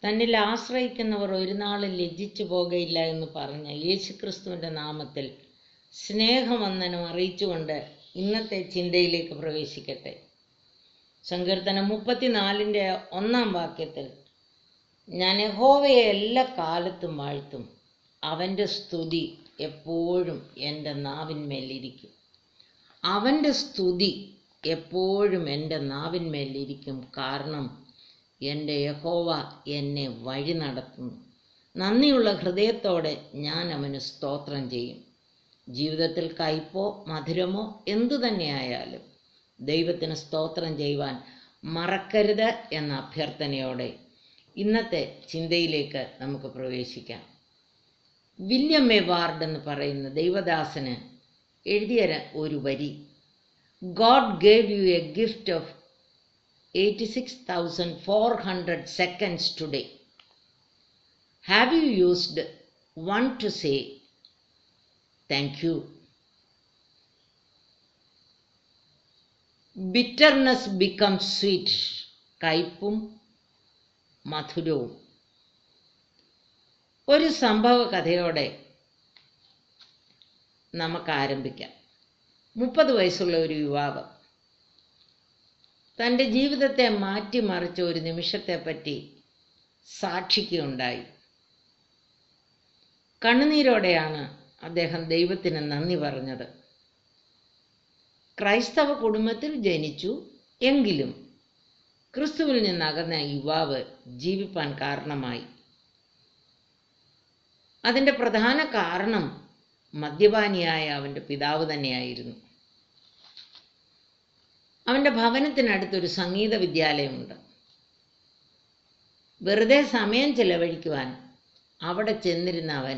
തന്നിൽ ആശ്രയിക്കുന്നവർ ഒരു നാളും ലജ്ജിച്ചു പോകയില്ല എന്ന് പറഞ്ഞ യേശുക്രിസ്തുവിൻ്റെ നാമത്തിൽ സ്നേഹവന്ദനം അറിയിച്ചുകൊണ്ട് ഇന്നത്തെ ചിന്തയിലേക്ക് പ്രവേശിക്കട്ടെ സങ്കീർത്തനം മുപ്പത്തിനാലിൻ്റെ ഒന്നാം വാക്യത്തിൽ ഞാൻ യഹോവയെ എല്ലാ കാലത്തും വാഴ്ത്തും അവൻ്റെ സ്തുതി എപ്പോഴും എൻ്റെ നാവിന്മേലിരിക്കും അവൻ്റെ സ്തുതി എപ്പോഴും എൻ്റെ നാവിന്മേലിരിക്കും കാരണം എൻ്റെ യഹോവ എന്നെ വഴി നടത്തുന്നു നന്ദിയുള്ള ഹൃദയത്തോടെ ഞാൻ അവന് സ്തോത്രം ചെയ്യും ജീവിതത്തിൽ കയ്പോ മധുരമോ എന്തു തന്നെയായാലും ദൈവത്തിന് സ്തോത്രം ചെയ്യുവാൻ മറക്കരുത് എന്ന അഭ്യർത്ഥനയോടെ ഇന്നത്തെ ചിന്തയിലേക്ക് നമുക്ക് പ്രവേശിക്കാം വില്യം എ വാർഡ് എന്ന് പറയുന്ന ദൈവദാസന് എഴുതിയ ഒരു വരി God gave you a gift of eighty six thousand four hundred seconds today have you used one to say thank you bitterness become sweet കയ്പും മധുരവും ഒരു സംഭവ കഥയോടെ നമുക്ക് ആരംഭിക്കാം മുപ്പത് വയസ്സുള്ള ഒരു യുവാവ് തൻ്റെ ജീവിതത്തെ മാറ്റിമറിച്ച ഒരു നിമിഷത്തെപ്പറ്റി സാക്ഷിക്കുകയുണ്ടായി കണ്ണുനീരോടെയാണ് അദ്ദേഹം ദൈവത്തിന് നന്ദി പറഞ്ഞത് ക്രൈസ്തവ കുടുംബത്തിൽ ജനിച്ചു എങ്കിലും ക്രിസ്തുവിൽ നിന്നകന്ന യുവാവ് ജീവിപ്പാൻ കാരണമായി അതിൻ്റെ പ്രധാന കാരണം മദ്യപാനിയായ അവൻ്റെ പിതാവ് തന്നെയായിരുന്നു അവൻ്റെ ഭവനത്തിനടുത്തൊരു സംഗീത വിദ്യാലയമുണ്ട് വെറുതെ സമയം ചെലവഴിക്കുവാൻ അവിടെ ചെന്നിരുന്ന അവൻ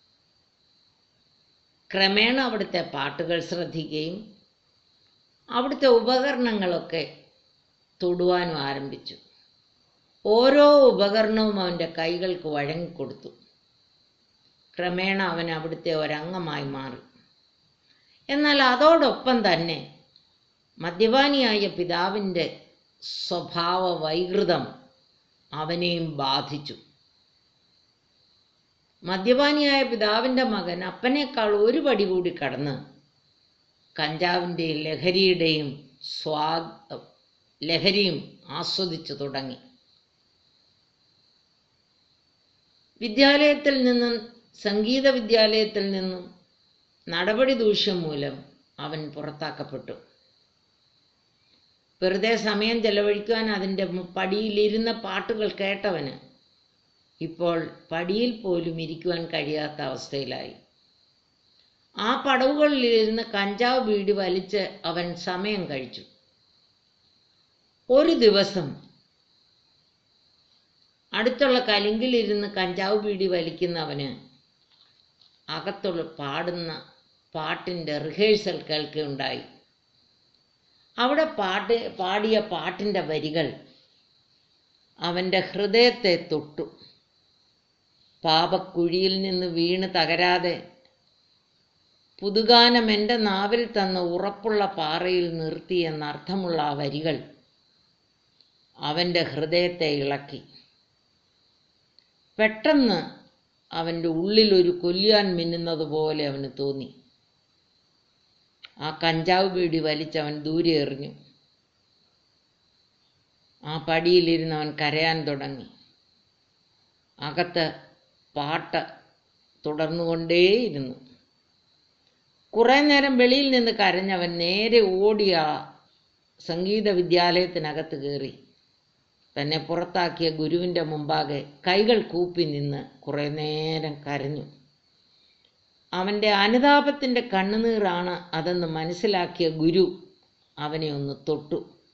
ക്രമേണ അവിടുത്തെ പാട്ടുകൾ ശ്രദ്ധിക്കുകയും അവിടുത്തെ ഉപകരണങ്ങളൊക്കെ തൊടുവാനും ആരംഭിച്ചു ഓരോ ഉപകരണവും അവൻ്റെ കൈകൾക്ക് വഴങ്ങിക്കൊടുത്തു ക്രമേണ അവൻ അവിടുത്തെ ഒരംഗമായി മാറി എന്നാൽ അതോടൊപ്പം തന്നെ മദ്യപാനിയായ പിതാവിൻ്റെ സ്വഭാവ വൈകൃതം അവനെയും ബാധിച്ചു മദ്യപാനിയായ പിതാവിൻ്റെ മകൻ അപ്പനേക്കാൾ ഒരു പടി കൂടി കടന്ന് കഞ്ചാവിൻ്റെയും ലഹരിയുടെയും സ്വാ ലഹരിയും ആസ്വദിച്ചു തുടങ്ങി വിദ്യാലയത്തിൽ നിന്നും സംഗീത വിദ്യാലയത്തിൽ നിന്നും നടപടി ദൂഷ്യം മൂലം അവൻ പുറത്താക്കപ്പെട്ടു വെറുതെ സമയം ചെലവഴിക്കുവാൻ അതിൻ്റെ പടിയിലിരുന്ന പാട്ടുകൾ കേട്ടവന് ഇപ്പോൾ പടിയിൽ പോലും ഇരിക്കുവാൻ കഴിയാത്ത അവസ്ഥയിലായി ആ പടവുകളിലിരുന്ന് കഞ്ചാവ് ബീഡി വലിച്ച് അവൻ സമയം കഴിച്ചു ഒരു ദിവസം അടുത്തുള്ള കലിങ്കിലിരുന്ന് കഞ്ചാവ് ബീഡി വലിക്കുന്നവന് അകത്തുള്ള പാടുന്ന പാട്ടിൻ്റെ റിഹേഴ്സൽ കേൾക്കുകയുണ്ടായി അവിടെ പാട്ട് പാടിയ പാട്ടിൻ്റെ വരികൾ അവൻ്റെ ഹൃദയത്തെ തൊട്ടു പാപക്കുഴിയിൽ നിന്ന് വീണ് തകരാതെ പുതുഗാനം എൻ്റെ നാവിൽ തന്ന ഉറപ്പുള്ള പാറയിൽ നിർത്തി എന്നർത്ഥമുള്ള ആ വരികൾ അവൻ്റെ ഹൃദയത്തെ ഇളക്കി പെട്ടെന്ന് അവൻ്റെ ഉള്ളിൽ ഒരു കൊല്ലുവാൻ മിന്നുന്നത് പോലെ അവന് തോന്നി ആ കഞ്ചാവ് ബീഡി വലിച്ചവൻ ദൂരെ എറിഞ്ഞു ആ പടിയിലിരുന്ന് അവൻ കരയാൻ തുടങ്ങി അകത്ത് പാട്ട് തുടർന്നുകൊണ്ടേയിരുന്നു കുറേ നേരം വെളിയിൽ നിന്ന് കരഞ്ഞവൻ നേരെ ഓടിയ സംഗീത വിദ്യാലയത്തിനകത്ത് കയറി തന്നെ പുറത്താക്കിയ ഗുരുവിൻ്റെ മുമ്പാകെ കൈകൾ കൂപ്പി നിന്ന് കുറേ നേരം കരഞ്ഞു അവൻ്റെ അനുതാപത്തിൻ്റെ കണ്ണുനീറാണ് അതെന്ന് മനസ്സിലാക്കിയ ഗുരു അവനെ ഒന്ന് തൊട്ടു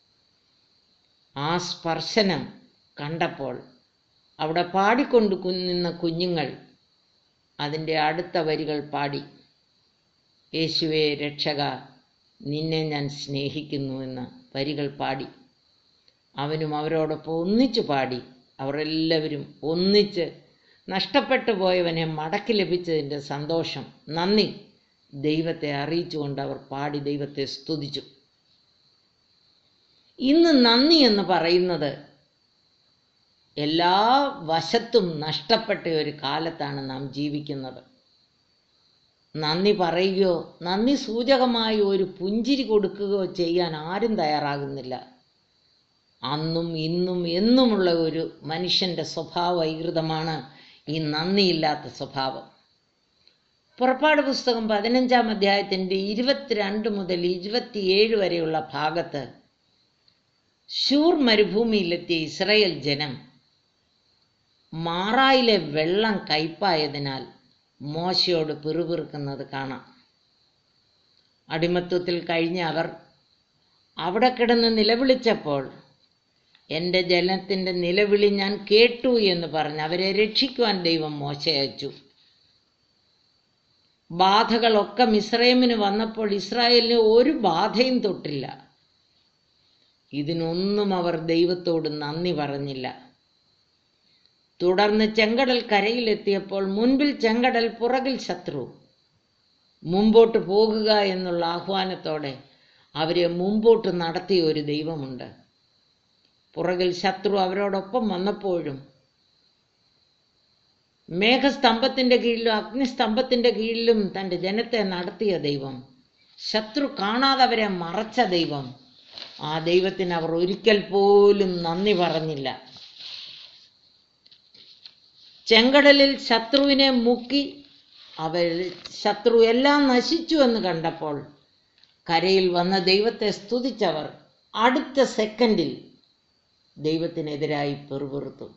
ആ സ്പർശനം കണ്ടപ്പോൾ അവിടെ പാടിക്കൊണ്ട് നിന്ന കുഞ്ഞുങ്ങൾ അതിൻ്റെ അടുത്ത വരികൾ പാടി യേശുവേ രക്ഷക നിന്നെ ഞാൻ സ്നേഹിക്കുന്നു എന്ന വരികൾ പാടി അവനും അവരോടൊപ്പം ഒന്നിച്ചു പാടി അവർ എല്ലാവരും ഒന്നിച്ച് നഷ്ടപ്പെട്ടു പോയവനെ മടക്കി ലഭിച്ചതിൻ്റെ സന്തോഷം നന്ദി ദൈവത്തെ അറിയിച്ചുകൊണ്ട് അവർ പാടി ദൈവത്തെ സ്തുതിച്ചു ഇന്ന് നന്ദി എന്ന് പറയുന്നത് എല്ലാ വശത്തും നഷ്ടപ്പെട്ട ഒരു കാലത്താണ് നാം ജീവിക്കുന്നത് നന്ദി പറയുകയോ നന്ദി സൂചകമായി ഒരു പുഞ്ചിരി കൊടുക്കുകയോ ചെയ്യാൻ ആരും തയ്യാറാകുന്നില്ല അന്നും ഇന്നും എന്നുമുള്ള ഒരു മനുഷ്യൻ്റെ സ്വഭാവ വൈകൃതമാണ് ഈ നന്ദിയില്ലാത്ത സ്വഭാവം പുറപ്പാട് പുസ്തകം പതിനഞ്ചാം അധ്യായത്തിൻ്റെ ഇരുപത്തിരണ്ട് മുതൽ ഇരുപത്തിയേഴ് വരെയുള്ള ഭാഗത്ത് ഷൂർ മരുഭൂമിയിലെത്തിയ ഇസ്രയേൽ ജനം മാറായിലെ വെള്ളം കയ്പായതിനാൽ മോശയോട് പിറുപിറുക്കുന്നത് കാണാം അടിമത്വത്തിൽ കഴിഞ്ഞ അവർ അവിടെ കിടന്ന് നിലവിളിച്ചപ്പോൾ എൻ്റെ ജനത്തിൻ്റെ നിലവിളി ഞാൻ കേട്ടു എന്ന് പറഞ്ഞ് അവരെ രക്ഷിക്കുവാൻ ദൈവം മോശ അയച്ചു ബാധകളൊക്കെ മിസ്രൈമിന് വന്നപ്പോൾ ഇസ്രായേലിന് ഒരു ബാധയും തൊട്ടില്ല ഇതിനൊന്നും അവർ ദൈവത്തോട് നന്ദി പറഞ്ഞില്ല തുടർന്ന് ചെങ്കടൽ കരയിലെത്തിയപ്പോൾ മുൻപിൽ ചെങ്കടൽ പുറകിൽ ശത്രു മുമ്പോട്ട് പോകുക എന്നുള്ള ആഹ്വാനത്തോടെ അവരെ മുമ്പോട്ട് നടത്തിയ ഒരു ദൈവമുണ്ട് പുറകിൽ ശത്രു അവരോടൊപ്പം വന്നപ്പോഴും മേഘസ്തംഭത്തിന്റെ കീഴിലും അഗ്നിസ്തംഭത്തിന്റെ കീഴിലും തൻ്റെ ജനത്തെ നടത്തിയ ദൈവം ശത്രു കാണാതെ അവരെ മറച്ച ദൈവം ആ ദൈവത്തിന് അവർ ഒരിക്കൽ പോലും നന്ദി പറഞ്ഞില്ല ചെങ്കടലിൽ ശത്രുവിനെ മുക്കി അവർ ശത്രു എല്ലാം നശിച്ചു എന്ന് കണ്ടപ്പോൾ കരയിൽ വന്ന ദൈവത്തെ സ്തുതിച്ചവർ അടുത്ത സെക്കൻഡിൽ ദൈവത്തിനെതിരായി പെറുപെറുത്തു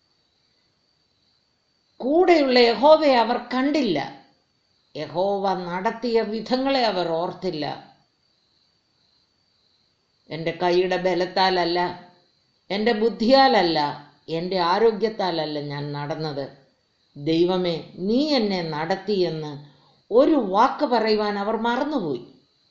കൂടെയുള്ള യഹോവയെ അവർ കണ്ടില്ല യഹോവ നടത്തിയ വിധങ്ങളെ അവർ ഓർത്തില്ല എൻ്റെ കൈയുടെ ബലത്താലല്ല എൻ്റെ ബുദ്ധിയാലല്ല എൻ്റെ ആരോഗ്യത്താലല്ല ഞാൻ നടന്നത് ദൈവമേ നീ എന്നെ നടത്തിയെന്ന് ഒരു വാക്ക് പറയുവാൻ അവർ മറന്നുപോയി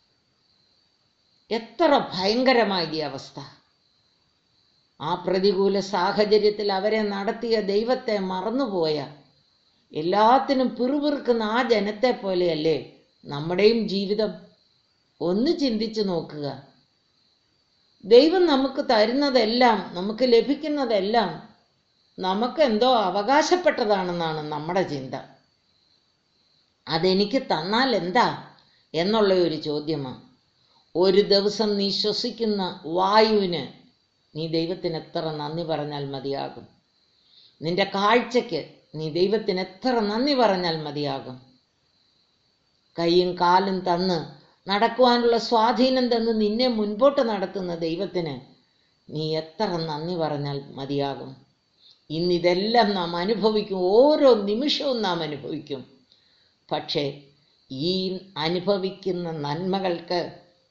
എത്ര ഭയങ്കരമായ ഈ അവസ്ഥ ആ പ്രതികൂല സാഹചര്യത്തിൽ അവരെ നടത്തിയ ദൈവത്തെ മറന്നുപോയ എല്ലാത്തിനും പിറുപിറുക്കുന്ന ആ ജനത്തെ പോലെയല്ലേ നമ്മുടെയും ജീവിതം ഒന്ന് ചിന്തിച്ചു നോക്കുക ദൈവം നമുക്ക് തരുന്നതെല്ലാം നമുക്ക് ലഭിക്കുന്നതെല്ലാം നമുക്ക് എന്തോ അവകാശപ്പെട്ടതാണെന്നാണ് നമ്മുടെ ചിന്ത അതെനിക്ക് തന്നാൽ എന്താ എന്നുള്ള ഒരു ചോദ്യമാണ് ഒരു ദിവസം നീ ശ്വസിക്കുന്ന വായുവിന് നീ ദൈവത്തിന് എത്ര നന്ദി പറഞ്ഞാൽ മതിയാകും നിന്റെ കാഴ്ചയ്ക്ക് നീ ദൈവത്തിന് എത്ര നന്ദി പറഞ്ഞാൽ മതിയാകും കൈയും കാലും തന്ന് നടക്കുവാനുള്ള സ്വാധീനം തന്ന് നിന്നെ മുൻപോട്ട് നടത്തുന്ന ദൈവത്തിന് നീ എത്ര നന്ദി പറഞ്ഞാൽ മതിയാകും ഇന്നിതെല്ലാം നാം അനുഭവിക്കും ഓരോ നിമിഷവും നാം അനുഭവിക്കും പക്ഷേ ഈ അനുഭവിക്കുന്ന നന്മകൾക്ക്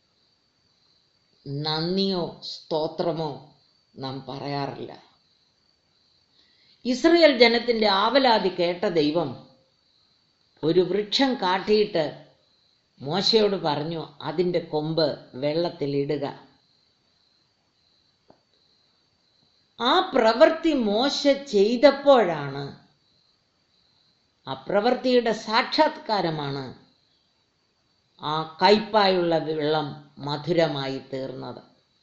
നന്ദിയോ സ്തോത്രമോ നാം പറയാറില്ല ഇസ്രയേൽ ജനത്തിന്റെ ആവലാതി കേട്ട ദൈവം ഒരു വൃക്ഷം കാട്ടിയിട്ട് മോശയോട് പറഞ്ഞു അതിൻ്റെ കൊമ്പ് വെള്ളത്തിലിടുക ആ പ്രവൃത്തി മോശ ചെയ്തപ്പോഴാണ് ആ പ്രവൃത്തിയുടെ സാക്ഷാത്കാരമാണ് ആ കയ്പായുള്ള വെള്ളം മധുരമായി തീർന്നത്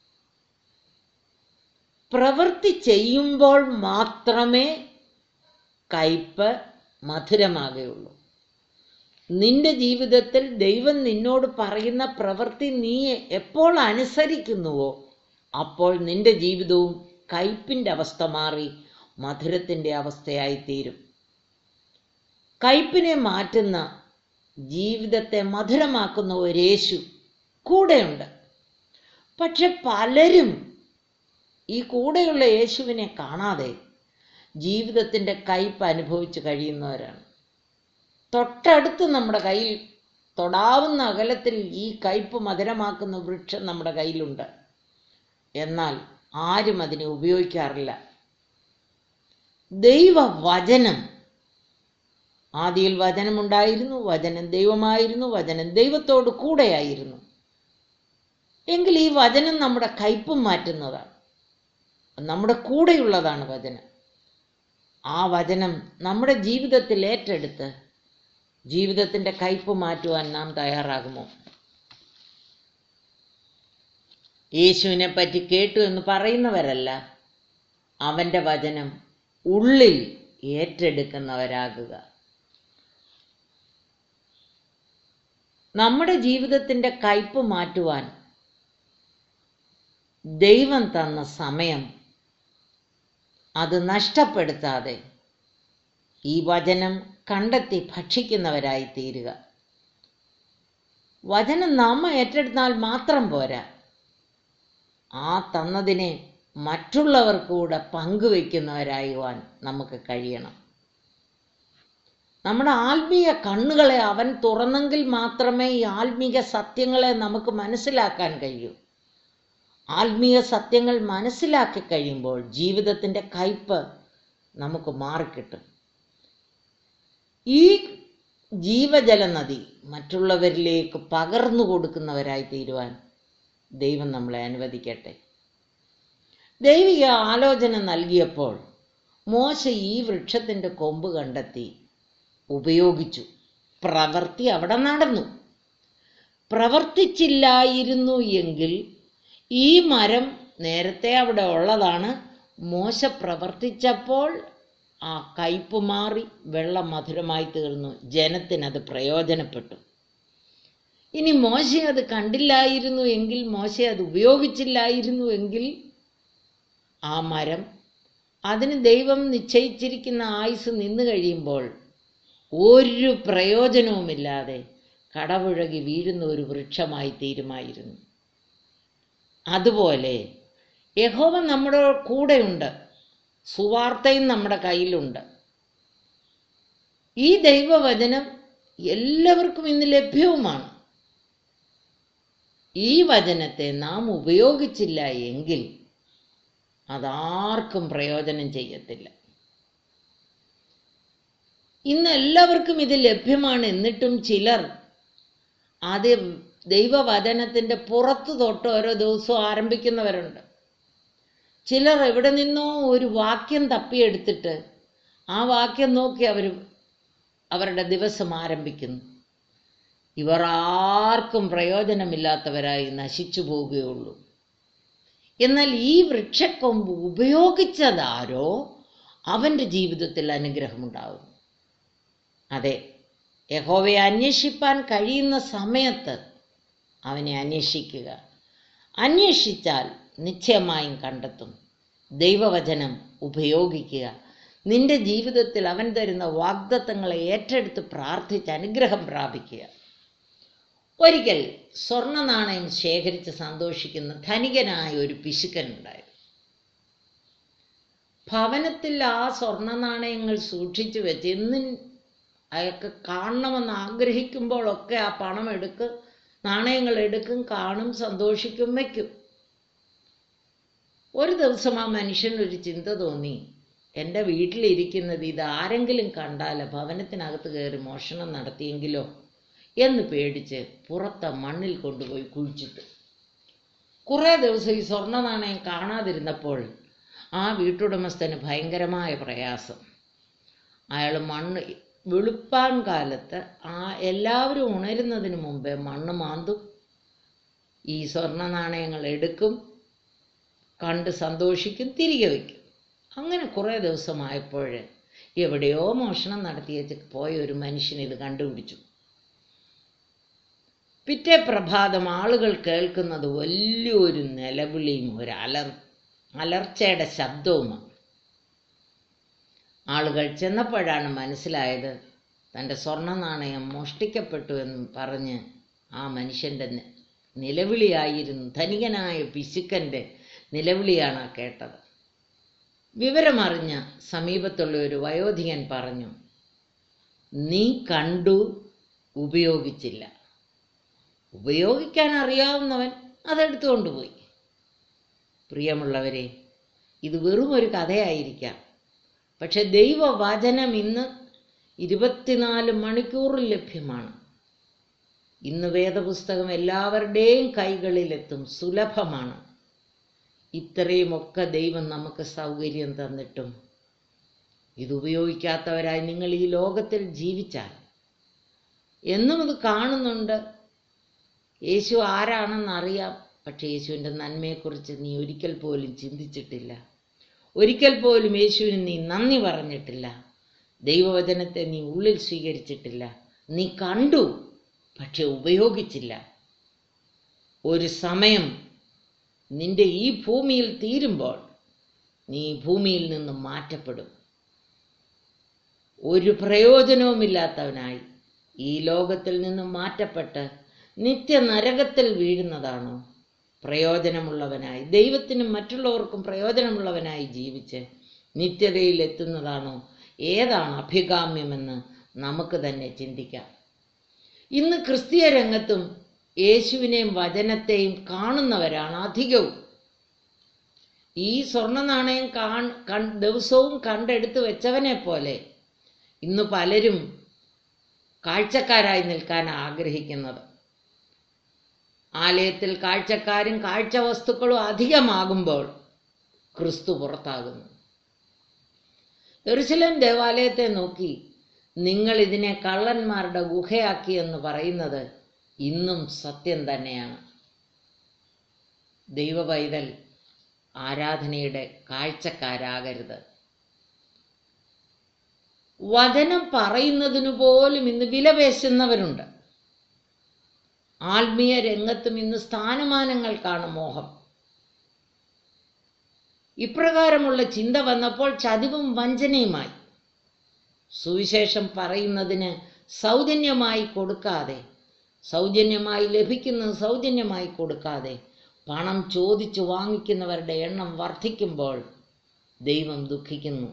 പ്രവൃത്തി ചെയ്യുമ്പോൾ മാത്രമേ കയ്പ് മധുരമാകുകയുള്ളൂ നിന്റെ ജീവിതത്തിൽ ദൈവം നിന്നോട് പറയുന്ന പ്രവൃത്തി നീ എപ്പോൾ അനുസരിക്കുന്നുവോ അപ്പോൾ നിന്റെ ജീവിതവും കയ്പിൻ്റെ അവസ്ഥ മാറി മധുരത്തിൻ്റെ അവസ്ഥയായി തീരും കയ്പിനെ മാറ്റുന്ന ജീവിതത്തെ മധുരമാക്കുന്ന ഒരു യേശു കൂടെയുണ്ട് പക്ഷെ പലരും ഈ കൂടെയുള്ള യേശുവിനെ കാണാതെ ജീവിതത്തിൻ്റെ കയ്പ് അനുഭവിച്ച് കഴിയുന്നവരാണ് തൊട്ടടുത്ത് നമ്മുടെ കയ്യിൽ തൊടാവുന്ന അകലത്തിൽ ഈ കയ്പ് മധുരമാക്കുന്ന വൃക്ഷം നമ്മുടെ കയ്യിലുണ്ട് എന്നാൽ ആരും അതിനെ ഉപയോഗിക്കാറില്ല ദൈവവചനം ആദിയിൽ വചനമുണ്ടായിരുന്നു വചനം ദൈവമായിരുന്നു വചനം ദൈവത്തോട് കൂടെയായിരുന്നു എങ്കിൽ ഈ വചനം നമ്മുടെ കയ്പും മാറ്റുന്നതാണ് നമ്മുടെ കൂടെയുള്ളതാണ് വചനം ആ വചനം നമ്മുടെ ജീവിതത്തിൽ ഏറ്റെടുത്ത് ജീവിതത്തിൻ്റെ കയ്പ് മാറ്റുവാൻ നാം തയ്യാറാകുമോ യേശുവിനെ പറ്റി കേട്ടു എന്ന് പറയുന്നവരല്ല അവൻ്റെ വചനം ഉള്ളിൽ ഏറ്റെടുക്കുന്നവരാകുക നമ്മുടെ ജീവിതത്തിൻ്റെ കയ്പ് മാറ്റുവാൻ ദൈവം തന്ന സമയം അത് നഷ്ടപ്പെടുത്താതെ ഈ വചനം കണ്ടെത്തി ഭക്ഷിക്കുന്നവരായി തീരുക വചനം നാം ഏറ്റെടുത്താൽ മാത്രം പോരാ ആ തന്നതിനെ മറ്റുള്ളവർക്ക് കൂടെ പങ്കുവെക്കുന്നവരായുവാൻ നമുക്ക് കഴിയണം നമ്മുടെ ആത്മീയ കണ്ണുകളെ അവൻ തുറന്നെങ്കിൽ മാത്രമേ ഈ ആത്മീയ സത്യങ്ങളെ നമുക്ക് മനസ്സിലാക്കാൻ കഴിയൂ ആത്മീയ സത്യങ്ങൾ മനസ്സിലാക്കി കഴിയുമ്പോൾ ജീവിതത്തിൻ്റെ കയ്പ് നമുക്ക് മാറിക്കിട്ടും ഈ ജീവജല നദി മറ്റുള്ളവരിലേക്ക് പകർന്നു കൊടുക്കുന്നവരായി തീരുവാൻ ദൈവം നമ്മളെ അനുവദിക്കട്ടെ ദൈവിക ആലോചന നൽകിയപ്പോൾ മോശ ഈ വൃക്ഷത്തിൻ്റെ കൊമ്പ് കണ്ടെത്തി ഉപയോഗിച്ചു പ്രവൃത്തി അവിടെ നടന്നു പ്രവർത്തിച്ചില്ലായിരുന്നു എങ്കിൽ ഈ മരം നേരത്തെ അവിടെ ഉള്ളതാണ് മോശ പ്രവർത്തിച്ചപ്പോൾ ആ കയ്പ് മാറി വെള്ളം മധുരമായി തീർന്നു ജനത്തിനത് പ്രയോജനപ്പെട്ടു ഇനി മോശ അത് കണ്ടില്ലായിരുന്നു എങ്കിൽ മോശ അത് ഉപയോഗിച്ചില്ലായിരുന്നു എങ്കിൽ ആ മരം അതിന് ദൈവം നിശ്ചയിച്ചിരിക്കുന്ന ആയുസ് നിന്നു കഴിയുമ്പോൾ ഒരു പ്രയോജനവുമില്ലാതെ കടപുഴകി വീഴുന്ന ഒരു വൃക്ഷമായി തീരുമായിരുന്നു അതുപോലെ യഹോവ നമ്മുടെ കൂടെയുണ്ട് സുവാർത്തയും നമ്മുടെ കയ്യിലുണ്ട് ഈ ദൈവവചനം എല്ലാവർക്കും ഇന്ന് ലഭ്യവുമാണ് ഈ വചനത്തെ നാം ഉപയോഗിച്ചില്ല എങ്കിൽ അതാർക്കും പ്രയോജനം ചെയ്യത്തില്ല ഇന്ന് എല്ലാവർക്കും ഇത് ലഭ്യമാണ് എന്നിട്ടും ചിലർ അത് ദൈവവചനത്തിൻ്റെ പുറത്തു തൊട്ട് ഓരോ ദിവസവും ആരംഭിക്കുന്നവരുണ്ട് ചിലർ എവിടെ നിന്നോ ഒരു വാക്യം തപ്പിയെടുത്തിട്ട് ആ വാക്യം നോക്കി അവർ അവരുടെ ദിവസം ആരംഭിക്കുന്നു ഇവർ ആർക്കും പ്രയോജനമില്ലാത്തവരായി നശിച്ചു പോവുകയുള്ളൂ എന്നാൽ ഈ വൃക്ഷക്കൊമ്പ് ഉപയോഗിച്ചതാരോ അവൻ്റെ ജീവിതത്തിൽ അനുഗ്രഹമുണ്ടാകും അതെ യഹോവയെ അന്വേഷിപ്പാൻ കഴിയുന്ന സമയത്ത് അവനെ അന്വേഷിക്കുക അന്വേഷിച്ചാൽ നിശ്ചയമായും കണ്ടെത്തും ദൈവവചനം ഉപയോഗിക്കുക നിന്റെ ജീവിതത്തിൽ അവൻ തരുന്ന വാഗ്ദത്തങ്ങളെ ഏറ്റെടുത്ത് പ്രാർത്ഥിച്ച് അനുഗ്രഹം പ്രാപിക്കുക ഒരിക്കൽ സ്വർണ്ണ നാണയം ശേഖരിച്ച് സന്തോഷിക്കുന്ന ധനികനായ ഒരു പിശുക്കനുണ്ടായിരുന്നു ഭവനത്തിൽ ആ സ്വർണ്ണ നാണയങ്ങൾ സൂക്ഷിച്ചു വെച്ച് എന്നും അയാൾക്ക് കാണണമെന്ന് ആഗ്രഹിക്കുമ്പോഴൊക്കെ ആ പണം എടുക്ക് നാണയങ്ങൾ എടുക്കും കാണും സന്തോഷിക്കും വയ്ക്കും ഒരു ദിവസം ആ മനുഷ്യനൊരു ചിന്ത തോന്നി എൻ്റെ വീട്ടിലിരിക്കുന്നത് ഇത് ആരെങ്കിലും കണ്ടാൽ ഭവനത്തിനകത്ത് കയറി മോഷണം നടത്തിയെങ്കിലോ എന്ന് പേടിച്ച് പുറത്തെ മണ്ണിൽ കൊണ്ടുപോയി കുഴിച്ചിട്ടു കുറേ ദിവസം ഈ സ്വർണ്ണ നാണയം കാണാതിരുന്നപ്പോൾ ആ വീട്ടുടമസ്ഥന് ഭയങ്കരമായ പ്രയാസം അയാൾ മണ്ണ് വെളുപ്പാൻ കാലത്ത് ആ എല്ലാവരും ഉണരുന്നതിന് മുമ്പേ മണ്ണ് മാന്തും ഈ സ്വർണ്ണ നാണയങ്ങൾ എടുക്കും കണ്ട് സന്തോഷിക്കും തിരികെ വയ്ക്കും അങ്ങനെ കുറേ ദിവസമായപ്പോൾ എവിടെയോ മോഷണം നടത്തിയേച്ച് പോയ ഒരു മനുഷ്യൻ ഇത് കണ്ടുപിടിച്ചു പിറ്റേ പ്രഭാതം ആളുകൾ കേൾക്കുന്നത് വലിയൊരു നിലവിളിയും ഒരു അലർ അലർച്ചയുടെ ശബ്ദവുമാണ് ആളുകൾ ചെന്നപ്പോഴാണ് മനസ്സിലായത് തൻ്റെ സ്വർണ്ണ നാണയം മോഷ്ടിക്കപ്പെട്ടു എന്ന് പറഞ്ഞ് ആ മനുഷ്യൻ്റെ നി- നിലവിളിയായിരുന്നു ധനികനായ പിശുക്കൻ്റെ നിലവിളിയാണ് ആ കേട്ടത് വിവരമറിഞ്ഞ സമീപത്തുള്ള ഒരു വയോധികൻ പറഞ്ഞു നീ കണ്ടു ഉപയോഗിച്ചില്ല ഉപയോഗിക്കാൻ അറിയാവുന്നവൻ അതെടുത്തുകൊണ്ട് പോയി പ്രിയമുള്ളവരെ ഇത് വെറും ഒരു കഥയായിരിക്കാം പക്ഷെ ദൈവവചനം ഇന്ന് ഇരുപത്തിനാല് മണിക്കൂറിൽ ലഭ്യമാണ് ഇന്ന് വേദപുസ്തകം എല്ലാവരുടെയും കൈകളിലെത്തും സുലഭമാണ് ഇത്രയുമൊക്കെ ദൈവം നമുക്ക് സൗകര്യം തന്നിട്ടും ഇത് ഉപയോഗിക്കാത്തവരായി നിങ്ങൾ ഈ ലോകത്തിൽ ജീവിച്ചാൽ എന്നും ഇത് കാണുന്നുണ്ട് യേശു ആരാണെന്നറിയാം പക്ഷേ യേശുവിൻ്റെ നന്മയെക്കുറിച്ച് നീ ഒരിക്കൽ പോലും ചിന്തിച്ചിട്ടില്ല ഒരിക്കൽ പോലും യേശുവിന് നീ നന്ദി പറഞ്ഞിട്ടില്ല ദൈവവചനത്തെ നീ ഉള്ളിൽ സ്വീകരിച്ചിട്ടില്ല നീ കണ്ടു പക്ഷെ ഉപയോഗിച്ചില്ല ഒരു സമയം നിന്റെ ഈ ഭൂമിയിൽ തീരുമ്പോൾ നീ ഈ ഭൂമിയിൽ നിന്ന് മാറ്റപ്പെടും ഒരു പ്രയോജനവുമില്ലാത്തവനായി ഈ ലോകത്തിൽ നിന്ന് മാറ്റപ്പെട്ട് നിത്യനരകത്തിൽ വീഴുന്നതാണോ പ്രയോജനമുള്ളവനായി ദൈവത്തിനും മറ്റുള്ളവർക്കും പ്രയോജനമുള്ളവനായി ജീവിച്ച് നിത്യതയിൽ എത്തുന്നതാണോ ഏതാണ് അഭികാമ്യമെന്ന് നമുക്ക് തന്നെ ചിന്തിക്കാം ഇന്ന് ക്രിസ്തീയ രംഗത്തും യേശുവിനെയും വചനത്തെയും കാണുന്നവരാണ് അധികവും ഈ സ്വർണ്ണ നാണയം കാൺ കൺ ദിവസവും കണ്ടെടുത്ത് വെച്ചവനെ പോലെ ഇന്ന് പലരും കാഴ്ചക്കാരായി നിൽക്കാൻ ആഗ്രഹിക്കുന്നത് ആലയത്തിൽ കാഴ്ചക്കാരും കാഴ്ച വസ്തുക്കളും അധികമാകുമ്പോൾ ക്രിസ്തു പുറത്താകുന്നു എറുസലേം ദേവാലയത്തെ നോക്കി നിങ്ങൾ ഇതിനെ കള്ളന്മാരുടെ ഗുഹയാക്കി എന്ന് പറയുന്നത് ഇന്നും സത്യം തന്നെയാണ് ദൈവ പൈതൽ ആരാധനയുടെ കാഴ്ചക്കാരാകരുത് വചനം പറയുന്നതിനു പോലും ഇന്ന് വിലപേശുന്നവരുണ്ട് ആത്മീയ രംഗത്തും ഇന്ന് സ്ഥാനമാനങ്ങൾക്കാണ് മോഹം ഇപ്രകാരമുള്ള ചിന്ത വന്നപ്പോൾ ചതിവും വഞ്ചനയുമായി സുവിശേഷം പറയുന്നതിന് സൗജന്യമായി കൊടുക്കാതെ സൗജന്യമായി ലഭിക്കുന്നത് സൗജന്യമായി കൊടുക്കാതെ പണം ചോദിച്ചു വാങ്ങിക്കുന്നവരുടെ എണ്ണം വർദ്ധിക്കുമ്പോൾ ദൈവം ദുഃഖിക്കുന്നു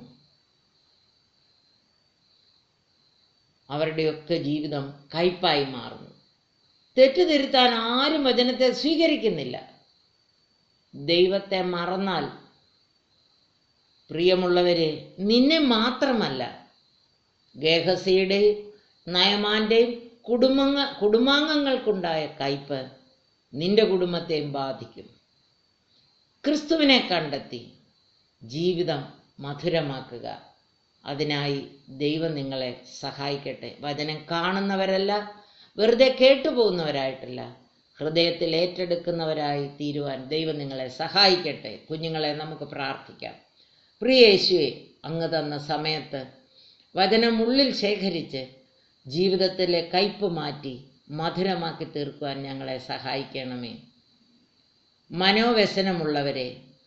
അവരുടെയൊക്കെ ജീവിതം കയ്പായി മാറുന്നു തെറ്റുതിരുത്താൻ ആരും വചനത്തെ സ്വീകരിക്കുന്നില്ല ദൈവത്തെ മറന്നാൽ പ്രിയമുള്ളവരെ നിന്നെ മാത്രമല്ല ഗേഹസിയുടെയും നയമാന്റെയും കുടുംബങ്ങ കുടുംബാംഗങ്ങൾക്കുണ്ടായ കയ്പ് നിന്റെ കുടുംബത്തെയും ബാധിക്കും ക്രിസ്തുവിനെ കണ്ടെത്തി ജീവിതം മധുരമാക്കുക അതിനായി ദൈവം നിങ്ങളെ സഹായിക്കട്ടെ വചനം കാണുന്നവരല്ല വെറുതെ കേട്ടുപോകുന്നവരായിട്ടല്ല ഹൃദയത്തിൽ ഏറ്റെടുക്കുന്നവരായി തീരുവാൻ ദൈവം നിങ്ങളെ സഹായിക്കട്ടെ കുഞ്ഞുങ്ങളെ നമുക്ക് പ്രാർത്ഥിക്കാം പ്രിയ യേശുവെ അങ്ങ് തന്ന സമയത്ത് വചനം ഉള്ളിൽ ശേഖരിച്ച് ജീവിതത്തിലെ കയ്പ് മാറ്റി മധുരമാക്കി തീർക്കുവാൻ ഞങ്ങളെ സഹായിക്കണമേ മനോവ്യസനമുള്ളവരെ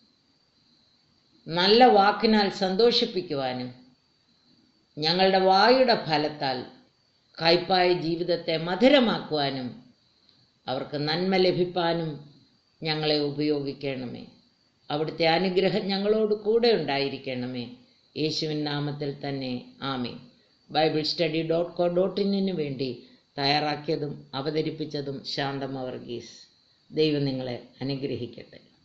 നല്ല വാക്കിനാൽ സന്തോഷിപ്പിക്കുവാനും ഞങ്ങളുടെ വായുടെ ഫലത്താൽ കയ്പായ ജീവിതത്തെ മധുരമാക്കുവാനും അവർക്ക് നന്മ ലഭിപ്പാനും ഞങ്ങളെ ഉപയോഗിക്കണമേ അവിടുത്തെ അനുഗ്രഹം ഞങ്ങളോട് കൂടെ ഉണ്ടായിരിക്കണമേ യേശുവിൻ നാമത്തിൽ തന്നെ ആമേ Bible study dot co dot ഇന്നിനു വേണ്ടി തയ്യാറാക്കിയതും അവതരിപ്പിച്ചതും ശാന്തമ വർഗീസ് ദൈവം നിങ്ങളെ അനുഗ്രഹിക്കട്ടെ